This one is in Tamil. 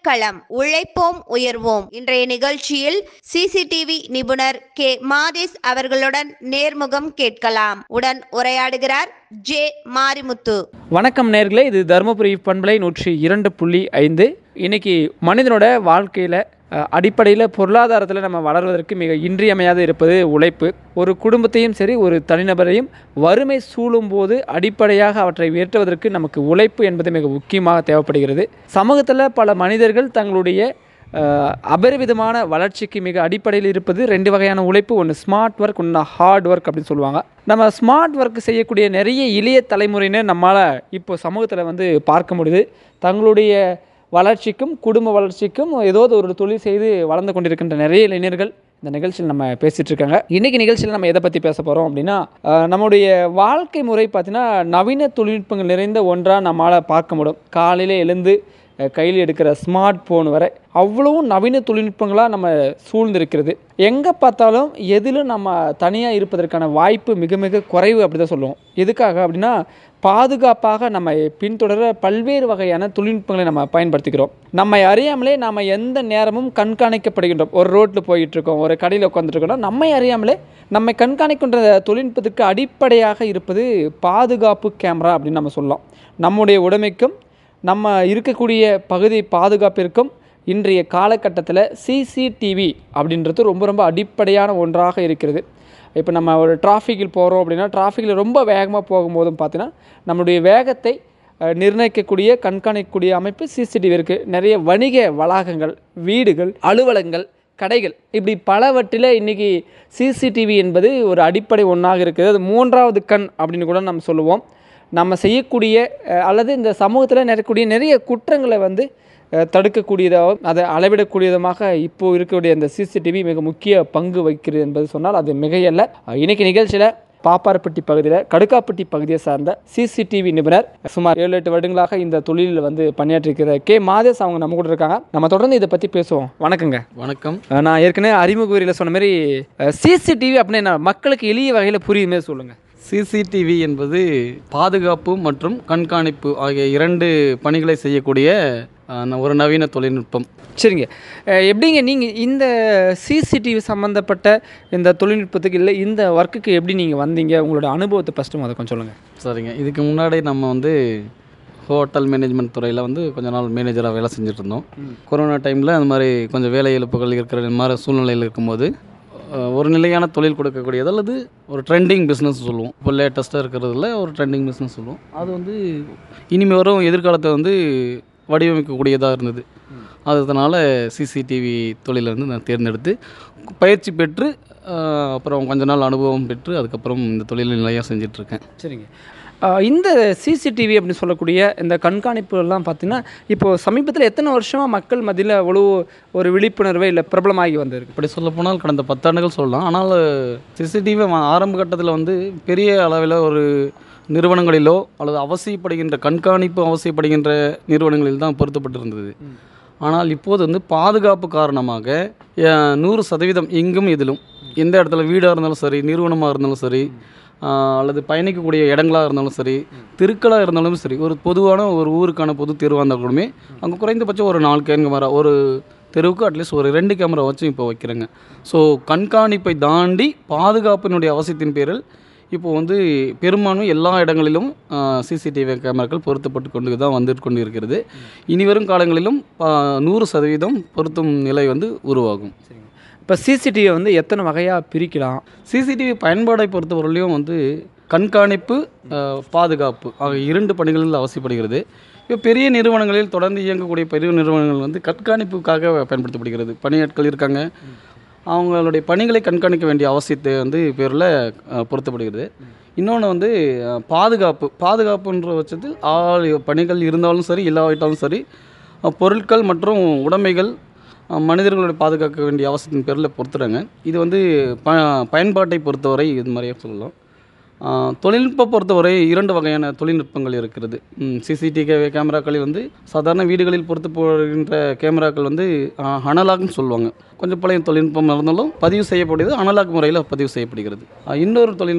களம் உழைப்போம் உயர்வோம் இன்றைய நிகழ்ச்சியில் சிசிடிவி நிபுணர் கே மாதேஷ் அவர்களுடன் நேர்முகம் கேட்கலாம் உடன் உரையாடுகிறார் ஜே மாரிமுத்து வணக்கம் நேர்களே இது தருமபுரி பண்பலை நூற்றி இரண்டு புள்ளி ஐந்து இன்னைக்கு மனிதனோட வாழ்க்கையில் அடிப்படையில் பொருளாதாரத்தில் நம்ம வளர்வதற்கு மிக இன்றியமையாது இருப்பது உழைப்பு ஒரு குடும்பத்தையும் சரி ஒரு தனிநபரையும் வறுமை சூழும் போது அடிப்படையாக அவற்றை உயர்த்துவதற்கு நமக்கு உழைப்பு என்பது மிக முக்கியமாக தேவைப்படுகிறது சமூகத்தில் பல மனிதர்கள் தங்களுடைய அஹ், அபரிவிதமான வளர்ச்சிக்கு மிக அடிப்படையில் இருப்பது ரெண்டு வகையான உழைப்பு ஒன்று ஸ்மார்ட் ஒர்க் ஒன்று ஹார்ட் ஒர்க் அப்படின்னு சொல்லுவாங்க நம்ம ஸ்மார்ட் ஒர்க் செய்யக்கூடிய நிறைய இளைய தலைமுறையினர் நம்மளால் இப்போ சமூகத்தில் வந்து பார்க்க முடியுது தங்களுடைய வளர்ச்சிக்கும் குடும்ப வளர்ச்சிக்கும் ஏதோ ஒரு தொழில் செய்து வளர்ந்து கொண்டிருக்கின்ற நிறைய இளைஞர்கள் இந்த நிகழ்ச்சியில் நம்ம பேசிகிட்டு இருக்காங்க இன்றைக்கி நிகழ்ச்சியில் நம்ம எதை பற்றி பேச போகிறோம் அப்படின்னா அஹ், நம்முடைய வாழ்க்கை முறை பார்த்தீங்கன்னா நவீன தொழில்நுட்பங்கள் நிறைந்த ஒன்றாக நம்மளால் பார்க்க முடியும் காலையில் எழுந்து அஹ், கையில் எடுக்கிற ஸ்மார்ட் ஃபோன் வரை அவ்வளவும் நவீன தொழில்நுட்பங்களாக நம்ம சூழ்ந்திருக்கிறது எங்கே பார்த்தாலும் எதிலும் நம்ம தனியாக இருப்பதற்கான வாய்ப்பு மிக மிக குறைவு அப்படி தான் சொல்லுவோம் எதுக்காக அப்படின்னா பாதுகாப்பாக நம்ம பின்தொடர பல்வேறு வகையான தொழில்நுட்பங்களை நம்ம பயன்படுத்திக்கிறோம் நம்மை அறியாமலே நாம் எந்த நேரமும் கண்காணிக்கப்படுகின்றோம் ஒரு ரோட்டில் போயிட்டு இருக்கோம் ஒரு கடையில் உட்காந்துருக்கோம் நம்மை அறியாமலே நம்மை கண்காணிக்கின்ற தொழில்நுட்பத்துக்கு அடிப்படையாக இருப்பது பாதுகாப்பு கேமரா அப்படின்னு நம்ம சொல்லலாம் நம்முடைய உடைமைக்கும் நம்ம இருக்கக்கூடிய பகுதி பாதுகாப்பிற்கும் இன்றைய காலகட்டத்தில் சிசிடிவி அப்படின்றது ரொம்ப ரொம்ப அடிப்படையான ஒன்றாக இருக்கிறது இப்போ நம்ம ஒரு டிராஃபிக்கில் போகிறோம் அப்படின்னா டிராஃபிக்கில் ரொம்ப வேகமாக போகும்போதும் பார்த்தீங்கன்னா நம்மளுடைய வேகத்தை அஹ், நிர்ணயிக்கக்கூடிய கண்காணிக்கக்கூடிய அமைப்பு சிசிடிவி இருக்குது நிறைய வணிக வளாகங்கள் வீடுகள் அலுவலகங்கள் கடைகள் இப்படி பலவற்றில் இன்றைக்கி சிசிடிவி என்பது ஒரு அடிப்படை ஒன்றாக இருக்குது அது மூன்றாவது கண் அப்படின்னு கூட நம்ம சொல்லுவோம் நம்ம செய்யக்கூடிய அஹ், அல்லது இந்த சமூகத்தில் நடக்கக்கூடிய நிறைய குற்றங்களை வந்து அஹ், தடுக்கக்கூடியதாகவும் அதை அளவிடக்கூடியதுமாக இப்போ இருக்கக்கூடிய இந்த சிசிடிவி மிக முக்கிய பங்கு வகிக்கிறது என்பது சொன்னால் அது மிகையல்ல அஹ், இன்னைக்கு நிகழ்ச்சியில் பாப்பாரப்பட்டி பகுதியில் கடுக்காப்பட்டி பகுதியை சார்ந்த சிசிடிவி நிபுணர் சுமார் ஏழு எட்டு வருடங்களாக இந்த தொழிலில் வந்து பணியாற்றிருக்கிற கே மாதேஷ் அவங்க நம்ம கூட இருக்காங்க நம்ம தொடர்ந்து இதை பற்றி பேசுவோம் வணக்கங்க வணக்கம் அஹ், நான் ஏற்கனவே அறிமுக உரையில் சொன்ன மாதிரி சிசிடிவி அப்படின்னு என்ன மக்களுக்கு எளிய வகையில் புரியுமே சொல்லுங்கள் சிசிடிவி என்பது பாதுகாப்பு மற்றும் கண்காணிப்பு ஆகிய இரண்டு பணிகளை செய்யக்கூடிய அஹ், ஒரு நவீன தொழில்நுட்பம் சரிங்க அஹ் எப்படிங்க நீங்கள் இந்த சிசிடிவி சம்மந்தப்பட்ட இந்த தொழில்நுட்பத்துக்கு இல்லை இந்த ஒர்க்குக்கு எப்படி நீங்கள் வந்தீங்க உங்களோட அனுபவத்தை ஃபஸ்ட்டு அதை கொஞ்சம் சொல்லுங்கள் சரிங்க இதுக்கு முன்னாடி நம்ம வந்து ஹோட்டல் மேனேஜ்மெண்ட் துறையில் வந்து கொஞ்ச நாள் மேனேஜராக வேலை செஞ்சுட்டு இருந்தோம் கொரோனா டைமில் அந்த மாதிரி கொஞ்சம் வேலை இழப்புகள் இருக்கிற மாதிரி சூழ்நிலையில் இருக்கும்போது அஹ், ஒரு நிலையான தொழில் கொடுக்கக்கூடியது அல்லது ஒரு ட்ரெண்டிங் பிஸ்னஸ் சொல்லுவோம் இப்போ லேட்டஸ்ட்டாக இருக்கிறதுல ஒரு ட்ரெண்டிங் பிஸ்னஸ் சொல்லுவோம் அது வந்து இனிமே வரும் எதிர்காலத்தை வந்து வடிவமைக்கக்கூடியதாக இருந்தது அதனால் சிசிடிவி தொழிலை வந்து நான் தேர்ந்தெடுத்து பயிற்சி பெற்று அஹ், அப்புறம் கொஞ்ச நாள் அனுபவம் பெற்று அதுக்கப்புறம் இந்த தொழிலில் நிலையாக செஞ்சிட்ருக்கேன் சரிங்க அஹ் இந்த சிசிடிவி அப்படின்னு சொல்லக்கூடிய இந்த கண்காணிப்பு எல்லாம் பார்த்தீங்கன்னா இப்போது சமீபத்தில் எத்தனை வருஷமாக மக்கள் மத்தியில் அவ்வளோ ஒரு விழிப்புணர்வே இல்லை பிரபலமாகி வந்திருக்கு இப்படி சொல்ல போனால் கடந்த பத்தாண்டுகள் சொல்லலாம் ஆனால் சிசிடிவி ஆரம்ப கட்டத்தில் வந்து பெரிய அளவில் ஒரு நிறுவனங்களிலோ அல்லது அவசியப்படுகின்ற கண்காணிப்பு அவசியப்படுகின்ற நிறுவனங்களில் தான் பொருத்தப்பட்டிருந்தது ஆனால் இப்போது வந்து பாதுகாப்பு காரணமாக அஹ், நூறு சதவீதம் எங்கும் இதிலும் எந்த இடத்துல வீடாக இருந்தாலும் சரி நிறுவனமாக இருந்தாலும் சரி ஆஹ், அல்லது பயணிக்கக்கூடிய இடங்களாக இருந்தாலும் சரி தெருக்களாக இருந்தாலும் சரி ஒரு பொதுவான ஒரு ஊருக்கான பொது தெருவாக இருந்தால் கூடமே அங்கே குறைந்தபட்சம் ஒரு நாலு கேமரா ஒரு தெருவுக்கு அட்லீஸ்ட் ஒரு ரெண்டு கேமரா வச்சும் இப்போ வைக்கிறேங்க ஸோ கண்காணிப்பை தாண்டி பாதுகாப்பினுடைய அவசியத்தின் பேரில் இப்போ வந்து பெரும்பான்மை எல்லா இடங்களிலும் சிசிடிவி கேமராக்கள் பொருத்தப்பட்டு கொண்டு தான் வந்துட்டு கொண்டு இருக்கிறது இனி வரும் காலங்களிலும் ஆஹ், நூறு சதவீதம் பொருத்தும் நிலை வந்து உருவாகும் சரிங்க இப்போ சிசிடிவியை வந்து எத்தனை வகையாக பிரிக்கலாம் சிசிடிவி பயன்பாடை பொறுத்தவரையிலையும் வந்து கண்காணிப்பு ஆஹ், பாதுகாப்பு ஆகிய இரண்டு பணிகளில் அவசியப்படுகிறது இப்போ பெரிய நிறுவனங்களில் தொடர்ந்து இயங்கக்கூடிய பெரிய நிறுவனங்கள் வந்து கண்காணிப்புக்காக பயன்படுத்தப்படுகிறது பணியாட்கள் இருக்காங்க அவங்களுடைய பணிகளை கண்காணிக்க வேண்டிய அவசியத்தை வந்து பேரில் பொருத்தப்படுகிறது இன்னொன்று வந்து அஹ், பாதுகாப்பு பாதுகாப்புன்ற பட்சத்தில் ஆள் பணிகள் இருந்தாலும் சரி இல்லாவிட்டாலும் சரி அஹ், பொருட்கள் மற்றும் உடைமைகள் அஹ், மனிதர்களுடைய பாதுகாக்க வேண்டிய அவசியத்தின் பேரில் பொறுத்துறாங்க இது வந்து ப பயன்பாட்டை பொறுத்தவரை இது மாதிரியே சொல்லலாம் ஆஹ், தொழில்நுட்பம் பொறுத்தவரை இரண்டு வகையான தொழில்நுட்பங்கள் இருக்கிறது சிசிடிவி கேமராக்களில் வந்து சாதாரண வீடுகளில் பொறுத்து போகின்ற கேமராக்கள் வந்து அனலாக்னு சொல்லுவாங்க கொஞ்சம் பழைய தொழில்நுட்பம் இருந்தாலும் பதிவு செய்யக்கூடியது அனலாக் முறையில் பதிவு செய்யப்படுகிறது ஆஹ், இன்னொரு தொழில்